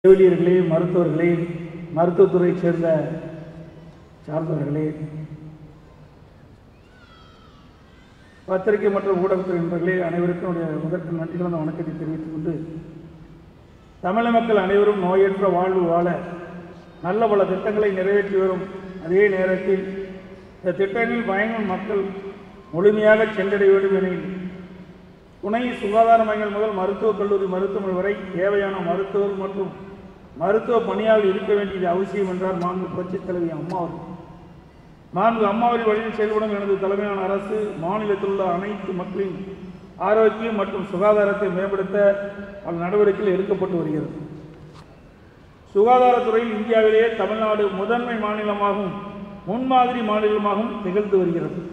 செவிலியர்களே மருத்துவர்களே மருத்துவத்துறையைச் சேர்ந்த சார்ந்தவர்களே பத்திரிகை மற்றும் ஊடகத்துறை நண்பர்களே அனைவருக்கும் என்னுடைய முதற்கு நன்றி கலந்த வணக்கத்தை தெரிவித்துக் கொண்டு தமிழக மக்கள் அனைவரும் நோயற்ற வாழ்வு வாழ நல்ல பல திட்டங்களை நிறைவேற்றி வரும் அதே நேரத்தில் இந்த திட்டங்களில் பயனும் மக்கள் முழுமையாக சென்றடைய வேண்டும் எனில் துணை சுகாதார மையங்கள் முதல் மருத்துவக் கல்லூரி மருத்துவமனை வரை தேவையான மருத்துவர் மற்றும் மருத்துவ பணியாளர் இருக்க வேண்டியது அவசியம் என்றார் மாண்பு புரட்சித் தலைவி அம்மா அவர்கள் மாண்பு அம்மாவின் வழியில் செயல்படும் எனது தலைமையான அரசு மாநிலத்தில் உள்ள அனைத்து மக்களின் ஆரோக்கியம் மற்றும் சுகாதாரத்தை மேம்படுத்த பல நடவடிக்கைகள் எடுக்கப்பட்டு வருகிறது சுகாதாரத்துறையில் இந்தியாவிலேயே தமிழ்நாடு முதன்மை மாநிலமாகவும் முன்மாதிரி மாநிலமாகவும் திகழ்ந்து வருகிறது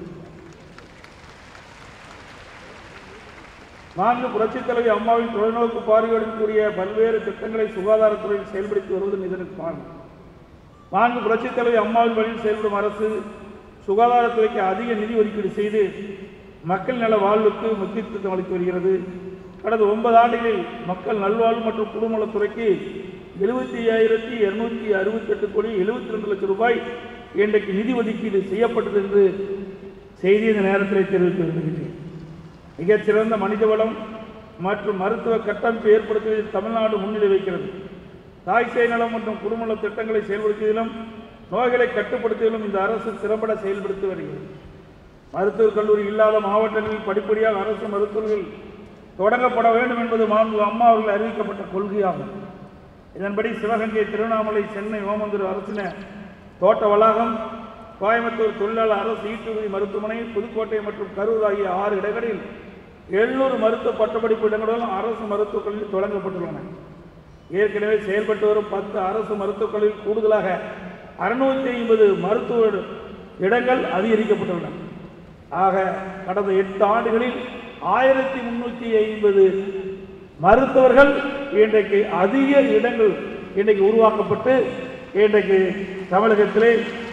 மாண்பு புரட்சித் தலைவி அம்மாவின் தொலைநோக்கு பார்வையுடன் கூடிய பல்வேறு திட்டங்களை சுகாதாரத்துறையில் செயல்படுத்தி வருவதும் இதற்கு காரணம் மாண்பு புரட்சித் தலைவி அம்மாவின் வழியில் செயல்படும் அரசு சுகாதாரத்துறைக்கு அதிக நிதி ஒதுக்கீடு செய்து மக்கள் நல வாழ்வுக்கு முக்கியத்துவம் அளித்து வருகிறது கடந்த ஒன்பது ஆண்டுகளில் மக்கள் நல்வாழ்வு மற்றும் குடும்பநலத்துறைக்கு எழுபத்தி ஐயாயிரத்தி இருநூத்தி அறுபத்தி எட்டு கோடி எழுபத்தி ரெண்டு லட்சம் ரூபாய் இன்றைக்கு நிதி ஒதுக்கீடு செய்யப்பட்டது என்று செய்தி இந்த நேரத்தில் தெரிவித்து வருகின்றேன் மிகச்சிறந்த மனிதவளம் மற்றும் மருத்துவ கட்டமைப்பு ஏற்படுத்துவதில் தமிழ்நாடு முன்னிலை வைக்கிறது தாய் சேய் நலம் மற்றும் குடும்ப திட்டங்களை செயல்படுத்துவதிலும் நோய்களை கட்டுப்படுத்துவதிலும் இந்த அரசு திறம்பட செயல்படுத்தி வருகிறது மருத்துவக் கல்லூரி இல்லாத மாவட்டங்களில் படிப்படியாக அரசு மருத்துவர்கள் தொடங்கப்பட வேண்டும் என்பது மாண்பு அம்மா அவர்கள் அறிவிக்கப்பட்ட கொள்கையாகும் இதன்படி சிவகங்கை திருவண்ணாமலை சென்னை ஓமந்தூர் அரசின தோட்ட வளாகம் கோயம்புத்தூர் தொழிலாளர் அரசு ஈட்டுகுதி மருத்துவமனை புதுக்கோட்டை மற்றும் கரூர் ஆகிய ஆறு இடங்களில் எழுநூறு மருத்துவ பட்டப்படிப்பு இடங்களுடன் அரசு மருத்துவக் கல்லூரி தொடங்கப்பட்டுள்ளன ஏற்கனவே செயல்பட்டு வரும் பத்து அரசு மருத்துவக் கல்லூரியில் கூடுதலாக அறுநூற்றி ஐம்பது மருத்துவ இடங்கள் அதிகரிக்கப்பட்டுள்ளன ஆக கடந்த எட்டு ஆண்டுகளில் ஆயிரத்தி முன்னூற்றி ஐம்பது மருத்துவர்கள் இன்றைக்கு அதிக இடங்கள் இன்றைக்கு உருவாக்கப்பட்டு இன்றைக்கு தமிழகத்திலே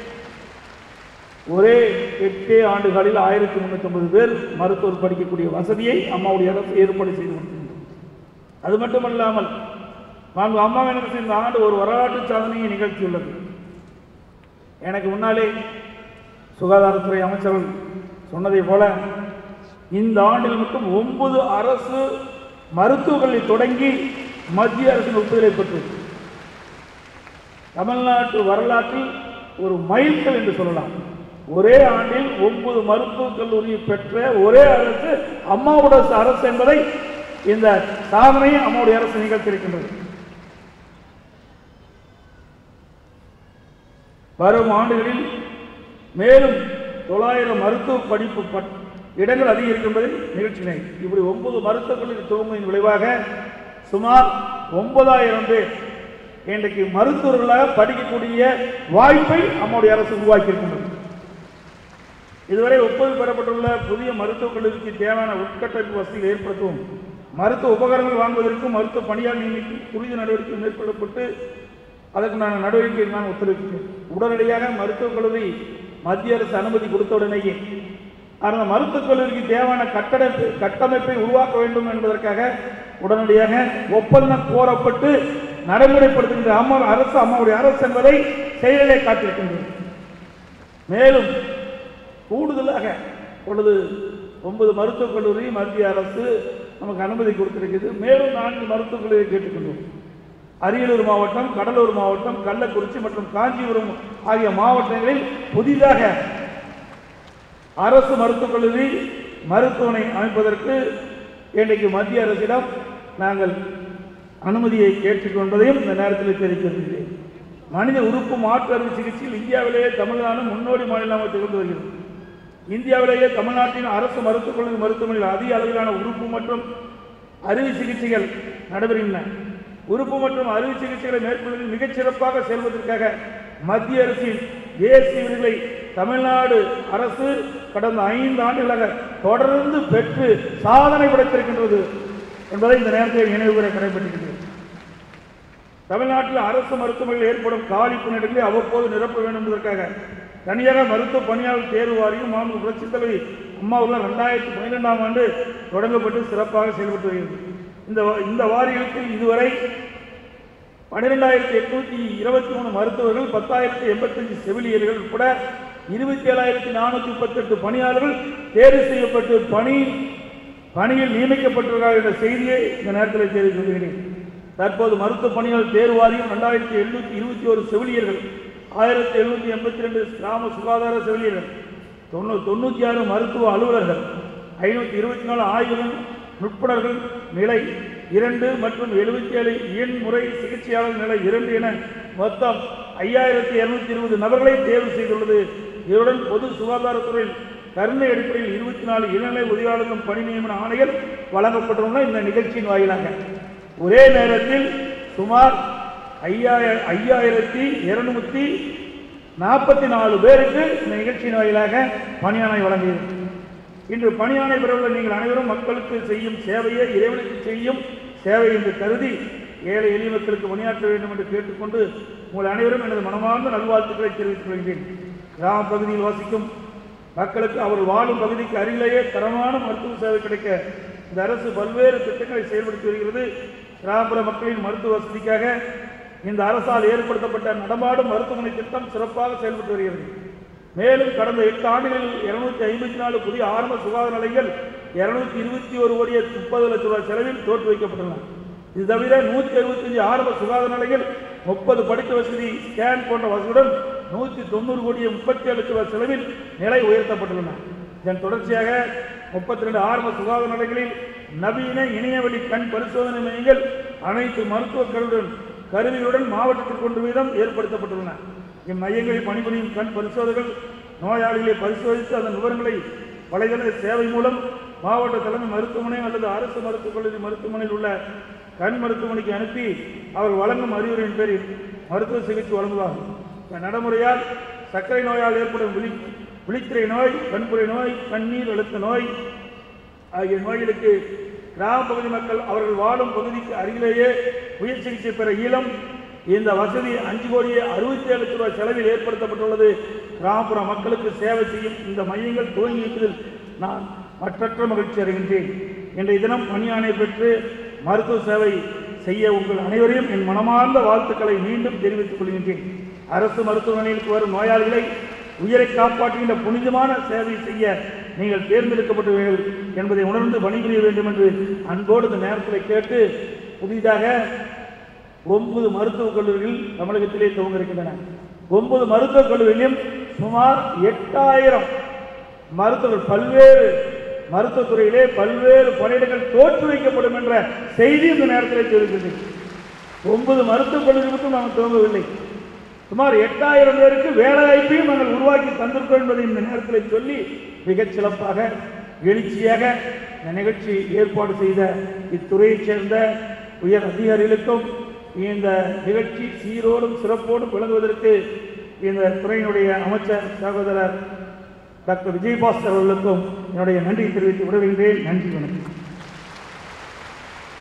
ஒரே எட்டே ஆண்டுகளில் ஆயிரத்தி முன்னூற்றி பேர் மருத்துவர் படிக்கக்கூடிய வசதியை அம்மாவுடைய அரசு ஏற்பாடு செய்து கொடுத்திருந்தது அது மட்டுமல்லாமல் நான்கு அம்மாவின் அரசு இந்த ஆண்டு ஒரு வரலாற்று சாதனையை நிகழ்த்தியுள்ளது எனக்கு முன்னாலே சுகாதாரத்துறை அமைச்சர்கள் சொன்னதை போல இந்த ஆண்டில் மட்டும் ஒன்பது அரசு மருத்துவக் கல்லூரி தொடங்கி மத்திய அரசின் ஒப்புதலை பெற்றது தமிழ்நாட்டு வரலாற்றில் ஒரு மைல்கல் என்று சொல்லலாம் ஒரே ஆண்டில் ஒன்பது மருத்துவக் கல்லூரி பெற்ற ஒரே அரசு அம்மாவோட அரசு என்பதை இந்த சாதனையை அம்மாவுடைய அரசு நிகழ்த்தியிருக்கின்றது வரும் ஆண்டுகளில் மேலும் தொள்ளாயிரம் மருத்துவ படிப்பு பட்- இடங்கள் அதிகரிக்கும் என்பதை நிகழ்ச்சினை இப்படி ஒன்பது மருத்துவக் கல்லூரி துவங்குவதன் விளைவாக சுமார் ஒன்பதாயிரம் பேர் இன்றைக்கு மருத்துவர்களாக படிக்கக்கூடிய வாய்ப்பை நம்முடைய அரசு உருவாக்கி இருக்கின்றது இதுவரை ஒப்புதல் பெறப்பட்டுள்ள புதிய மருத்துவக் கல்லூரிக்கு தேவையான உட்கட்டமைப்பு வசதிகள் ஏற்படுத்தவும் மருத்துவ உபகரணங்கள் வாங்குவதற்கும் மருத்துவ பணியாளர் நியமிக்கும் துரித நடவடிக்கை மேற்கொள்ளப்பட்டு அதற்குண்டான நடவடிக்கை நான் ஒத்துழைக்கிறேன் உடனடியாக மருத்துவக் கல்லூரி மத்திய அரசு அனுமதி கொடுத்தவுடனேயே அந்த மருத்துவக் கல்லூரிக்கு தேவையான கட்டமைப்பு கட்டமைப்பை உருவாக்க வேண்டும் என்பதற்காக உடனடியாக ஒப்பந்தம் கோரப்பட்டு நடைமுறைப்படுத்துகின்ற அம்மா அரசு அம்மாவுடைய அரசு என்பதை செயலிலே காட்டியிருக்கின்றது மேலும் கூடுதலாக பொழுது ஒன்பது மருத்துவக் கல்லூரி மத்திய அரசு நமக்கு அனுமதி கொடுத்திருக்கிறது மேலும் நான்கு மருத்துவக் கல்லூரியை கேட்டுக்கொண்டோம் அரியலூர் மாவட்டம் கடலூர் மாவட்டம் கள்ளக்குறிச்சி மற்றும் காஞ்சிபுரம் ஆகிய மாவட்டங்களில் புதிதாக அரசு மருத்துவக் கல்லூரி மருத்துவமனை அமைப்பதற்கு இன்றைக்கு மத்திய அரசிடம் நாங்கள் அனுமதியை கேட்டுக்கொண்டதையும் இந்த நேரத்தில் தெரிவித்திருக்கிறேன் மனித உறுப்பு மாற்று அறுவை சிகிச்சையில் இந்தியாவிலேயே தமிழ்நாடு முன்னோடி மாநிலமாக திகழ்ந்து வருகிறது இந்தியாவிலேயே தமிழ்நாட்டின் அரசு மருத்துவக் கல்லூரி மருத்துவமனையில் அதிக அளவிலான உறுப்பு மற்றும் அறுவை சிகிச்சைகள் நடைபெறுகின்றன உறுப்பு மற்றும் அறுவை சிகிச்சைகளை மேற்கொள்வதில் மிகச் சிறப்பாக செயல்பதற்காக மத்திய அரசின் தேசிய விருதை தமிழ்நாடு அரசு கடந்த ஐந்து ஆண்டுகளாக தொடர்ந்து பெற்று சாதனை படைத்திருக்கின்றது என்பதை இந்த நேரத்தில் நினைவுகூர கடைபிடிக்கின்றேன் தமிழ்நாட்டில் அரசு மருத்துவமனையில் ஏற்படும் காலி பணியிடங்களை அவ்வப்போது நிரப்ப வேண்டும் என்பதற்காக தனியாக மருத்துவ பணியாளர் தேர்வு வாரியம் மாண்பு புரட்சித் தலைவி அம்மா உள்ள ரெண்டாயிரத்தி பன்னிரெண்டாம் ஆண்டு தொடங்கப்பட்டு சிறப்பாக செயல்பட்டு வருகிறது இந்த வா- இந்த வாரியத்தில் இதுவரை பன்னிரெண்டாயிரத்தி எட்நூத்தி இருபத்தி மூணு மருத்துவர்கள் பத்தாயிரத்தி எண்பத்தஞ்சு செவிலியர்கள் உட்பட இருபத்தி ஏழாயிரத்தி நானூற்றி முப்பத்தெட்டு பணியாளர்கள் தேர்வு செய்யப்பட்டு பணி பணியில் நியமிக்கப்பட்டிருக்கிறார்கள் என்ற செய்தியை இந்த நேரத்தில் தெரிவித்து கொள்கிறேன் தற்போது மருத்துவ பணியாளர் தேர்வு வாரியம் ரெண்டாயிரத்தி எழுநூத்தி இருபத்தி ஒரு செவிலியர்கள் ஆயிரத்தி எழுநூத்தி எண்பத்தி ரெண்டு கிராம சுகாதார செவிலியர்கள் தொண்ணூ தொண்ணூற்றி ஆறு மருத்துவ அலுவலர்கள் ஐநூற்றி இருபத்தி நாலு ஆய்வுகள் நுட்புணர்கள் நிலை இரண்டு மற்றும் எழுபத்தி ஏழு எண்முறை சிகிச்சையாளர் நிலை இரண்டு என மொத்தம் ஐயாயிரத்தி இருநூத்தி இருபது நபர்களை தேர்வு செய்துள்ளது இதனுடன் பொது சுகாதாரத்துறையில் கருணை அடிப்படையில் இருபத்தி நாலு இளநிலை உதவியாளர்களும் பணி நியமன ஆணைகள் வழங்கப்பட்டுள்ளன இந்த நிகழ்ச்சியின் வாயிலாக ஒரே நேரத்தில் சுமார் ஐயாயிர ஐயாயிரத்தி இருநூத்தி நாற்பத்தி நாலு பேருக்கு இந்த நிகழ்ச்சியின் வாயிலாக பணியாணை வழங்கியது இன்று பணியாணை பெறவுள்ள நீங்கள் அனைவரும் மக்களுக்கு செய்யும் சேவையை இறைவனுக்கு செய்யும் சேவை என்று கருதி ஏழை எளிய மக்களுக்கு பணியாற்ற வேண்டும் என்று கேட்டுக்கொண்டு உங்கள் அனைவரும் எனது மனமார்ந்த நல்வாழ்த்துக்களை தெரிவித்துக் கொள்கிறேன் கிராம பகுதியில் வசிக்கும் மக்களுக்கு அவர் வாழும் பகுதிக்கு அருகிலேயே தரமான மருத்துவ சேவை கிடைக்க இந்த அரசு பல்வேறு திட்டங்களை செயல்படுத்தி வருகிறது கிராமப்புற மக்களின் மருத்துவ வசதிக்காக இந்த அரசால் ஏற்படுத்தப்பட்ட நடமாடும் மருத்துவமனை திட்டம் சிறப்பாக செயல்பட்டு வருகிறது மேலும் கடந்த எட்டு ஆண்டுகளில் இருநூத்தி ஐம்பத்தி நாலு புதிய ஆரம்ப சுகாதார நிலையங்கள் இருநூத்தி இருபத்தி ஒரு கோடியே முப்பது லட்சம் ரூபாய் செலவில் தோற்று வைக்கப்பட்டுள்ளன இது தவிர நூற்றி அறுபத்தஞ்சு ஆரம்ப சுகாதார நிலையங்கள் முப்பது படுக்கை வசதி ஸ்கேன் போன்ற வசதியுடன் நூற்றி தொண்ணூறு கோடியே முப்பத்தி ஏழு லட்சம் ரூபாய் செலவில் நிலை உயர்த்தப்பட்டுள்ளன இதன் தொடர்ச்சியாக முப்பத்தி ரெண்டு ஆரம்ப சுகாதார நிலையங்களில் நவீன இணையவழி கண் பரிசோதனை மையங்கள் அனைத்து மருத்துவக் கருவுடன் கருவிகளுடன் மாவட்டத்திற்கு ஒன்று வீதம் ஏற்படுத்தப்பட்டுள்ளன இம்மையங்களில் பணிபுரியும் கண் பரிசோதகர்கள் நோயாளிகளை பரிசோதித்து அதன் விவரங்களை வலைதள சேவை மூலம் மாவட்ட தலைமை மருத்துவமனை அல்லது அரசு மருத்துவக் கல்லூரி மருத்துவமனையில் உள்ள கண் மருத்துவமனைக்கு அனுப்பி அவர் வழங்கும் அறிவுரையின் பேரில் மருத்துவ சிகிச்சை வழங்குவார்கள் இந்த நடைமுறையால் சர்க்கரை நோயால் ஏற்படும் விழி விழித்திரை நோய் கண்புரை நோய் கண்ணீர் அழுத்த நோய் ஆகிய நோய்களுக்கு கிராம பகுதி மக்கள் அவர்கள் வாழும் பகுதிக்கு அருகிலேயே உயர் சிகிச்சை பெற இயலும் இந்த வசதி அஞ்சு கோடியே அறுபத்தி ஏழு லட்சம் ரூபாய் செலவில் ஏற்படுத்தப்பட்டுள்ளது கிராமப்புற மக்களுக்கு சேவை செய்யும் இந்த மையங்கள் துவங்கி வைப்பதில் நான் மற்றற்ற மகிழ்ச்சி அடைகின்றேன் இன்றைய தினம் பணியாணை பெற்று மருத்துவ சேவை செய்ய உங்கள் அனைவரையும் என் மனமார்ந்த வாழ்த்துக்களை மீண்டும் தெரிவித்துக் கொள்கின்றேன் அரசு மருத்துவமனைகளுக்கு வரும் நோயாளிகளை உயிரை காப்பாற்றுகின்ற புனிதமான சேவை செய்ய நீங்கள் தேர்ந்தெடுக்கப்பட்டவர்கள் என்பதை உணர்ந்து பணிபுரிய வேண்டும் என்று அன்போடு இந்த நேரத்தில் கேட்டு புதிதாக ஒன்பது மருத்துவக் கல்லூரிகள் தமிழகத்திலே துவங்க இருக்கின்றன ஒன்பது மருத்துவக் கல்லூரியிலும் சுமார் எட்டாயிரம் மருத்துவர்கள் பல்வேறு மருத்துவத்துறையிலே பல்வேறு பணியிடங்கள் தோற்று வைக்கப்படும் என்ற செய்தி இந்த நேரத்தில் தெரிவிக்கின்றேன் ஒன்பது மருத்துவக் கல்லூரி மட்டும் நாங்கள் துவங்கவில்லை சுமார் எட்டாயிரம் பேருக்கு வேலைவாய்ப்பையும் நாங்கள் உருவாக்கி தந்திருக்கோம் என்பதை இந்த நேரத்தில் சொல்லி மிகச் சிறப்பாக எழுச்சியாக இந்த நிகழ்ச்சி ஏற்பாடு செய்த இத்துறையைச் சேர்ந்த உயர் அதிகாரிகளுக்கும் இந்த நிகழ்ச்சி சீரோடும் சிறப்போடும் விளங்குவதற்கு இந்த துறையினுடைய அமைச்சர் சகோதரர் டாக்டர் விஜயபாஸ்கர் அவர்களுக்கும் என்னுடைய நன்றி தெரிவித்து விடுகின்றேன் நன்றி வணக்கம்